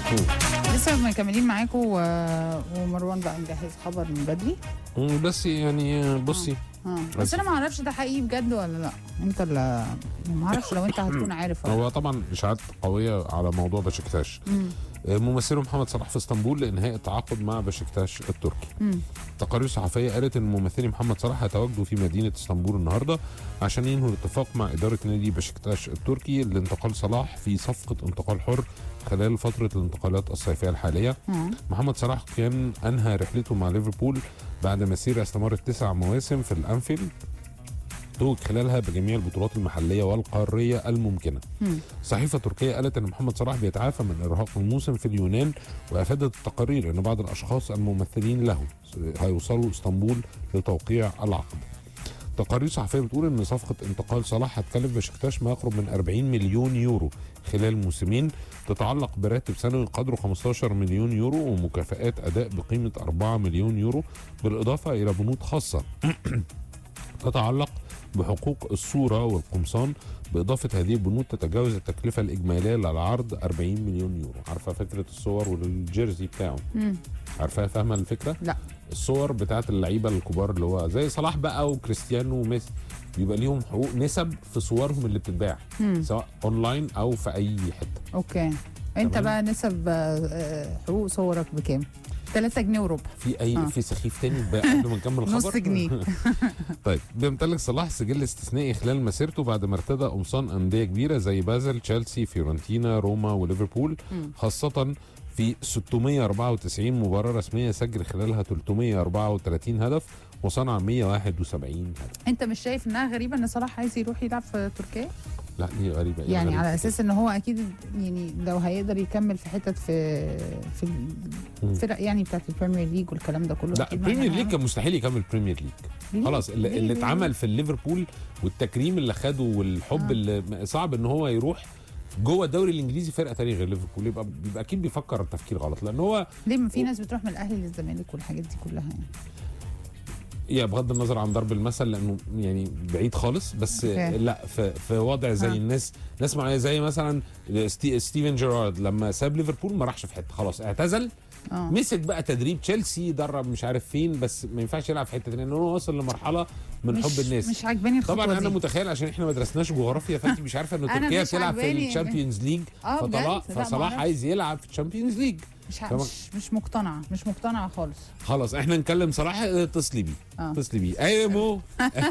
لسه مكملين معاكم و- ومروان بقى مجهز خبر من بدري مم، بس يعني بصي اه بس انا ما اعرفش ده حقيقي بجد ولا لا انت اللي ما اعرفش لو انت هتكون عارف ولا هو طبعا اشاعات قويه على موضوع بشكتاش مم. آه، ممثله محمد صلاح في اسطنبول لانهاء التعاقد مع بشكتاش التركي مم. تقارير صحفيه قالت ان ممثلي محمد صلاح هيتواجدوا في مدينه اسطنبول النهارده عشان ينهوا الاتفاق مع اداره نادي بشكتاش التركي لانتقال صلاح في صفقه انتقال حر خلال فتره الانتقالات الصيفيه الحاليه آه. محمد صلاح كان انهى رحلته مع ليفربول بعد مسيره استمرت تسع مواسم في الانفيلد توج خلالها بجميع البطولات المحليه والقاريه الممكنه. مم. صحيفه تركيه قالت ان محمد صلاح بيتعافى من ارهاق الموسم في اليونان وافادت التقارير ان بعض الاشخاص الممثلين له هيوصلوا اسطنبول لتوقيع العقد. تقارير صحفيه بتقول ان صفقه انتقال صلاح هتكلف بشكتاش ما يقرب من 40 مليون يورو خلال موسمين تتعلق براتب سنوي قدره 15 مليون يورو ومكافآت اداء بقيمه 4 مليون يورو بالاضافه الى بنود خاصه تتعلق بحقوق الصوره والقمصان باضافه هذه البنود تتجاوز التكلفه الاجماليه للعرض 40 مليون يورو عارفه فكره الصور والجيرزي بتاعه مم. عارفاها فاهمه الفكره لا الصور بتاعت اللعيبه الكبار اللي هو زي صلاح بقى وكريستيانو وميسي بيبقى ليهم حقوق نسب في صورهم اللي بتتباع مم. سواء اونلاين او في اي حته اوكي انت تمام. بقى نسب آه، حقوق صورك بكام 3 جنيه وربع في اي آه. في سخيف تاني بقى قبل ما نكمل الخبر نص جنيه طيب بيمتلك صلاح سجل استثنائي خلال مسيرته بعد ما ارتدى قمصان انديه كبيره زي بازل تشيلسي فيورنتينا روما وليفربول مم. خاصه في 694 مباراه رسميه سجل خلالها 334 هدف وصنع 171 هدف انت مش شايف انها غريبه ان صلاح عايز يروح يلعب في تركيا لا دي غريبه إيه يعني غريبة على كده؟ اساس ان هو اكيد يعني لو هيقدر يكمل في حتت في في مم. الفرق يعني بتاعت البريمير ليج والكلام ده كله لا أكيد البريمير ما ليج كان مستحيل يكمل بريمير ليج ليه؟ خلاص اللي, ليه؟ اللي ليه؟ اتعمل في الليفربول والتكريم اللي خده والحب آه. اللي صعب ان هو يروح جوه الدوري الانجليزي فرقه تانية غير ليفربول يبقى بيبقى اكيد بيفكر تفكير غلط لان هو ليه ما في ناس بتروح من الاهلي للزمالك والحاجات دي كلها يعني يا بغض النظر عن ضرب المثل لانه يعني بعيد خالص بس أوكي. لا في, في وضع زي ها. الناس ناس معينه زي مثلا ستي ستيفن جيرارد لما ساب ليفربول ما راحش في حته خلاص اعتزل اه مسك بقى تدريب تشيلسي درب مش عارف فين بس ما ينفعش يلعب في حته تانية لان هو وصل لمرحله من مش حب الناس مش عاجباني الخطوه طبعا انا دي. متخيل عشان احنا ما درسناش جغرافيا فانت مش عارفه ان أنا تركيا مش بتلعب في عاجباني. الشامبيونز ليج اه بجد فصلاح لا، ما فصلاح أعرفش. عايز يلعب في الشامبيونز ليج مش ع- طبعا. مش مش مقتنعه مش مقتنعه خالص خلاص احنا نكلم صلاح اه، اتصلي بيه اه اتصلي بيه ايوه يا مو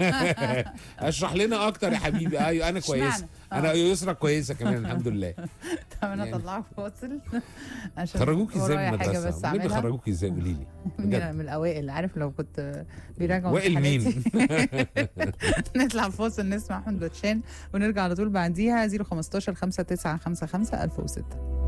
اشرح لنا اكتر يا حبيبي ايوه انا كويسه اشمعنى؟ انا آه. يسرا كويسه كمان الحمد لله طب انا يعني- اطلعك فاصل عشان خرجوك ازاي ورايا من حاجه المدرسه بس والنبي اعملها خرجوك ازاي قولي لي من, بجد. من الاوائل عارف لو كنت بيراجعوا وائل مين امتحاناتي. نطلع فاصل نسمع احمد باتشان ونرجع على طول بعديها 015 5955 1006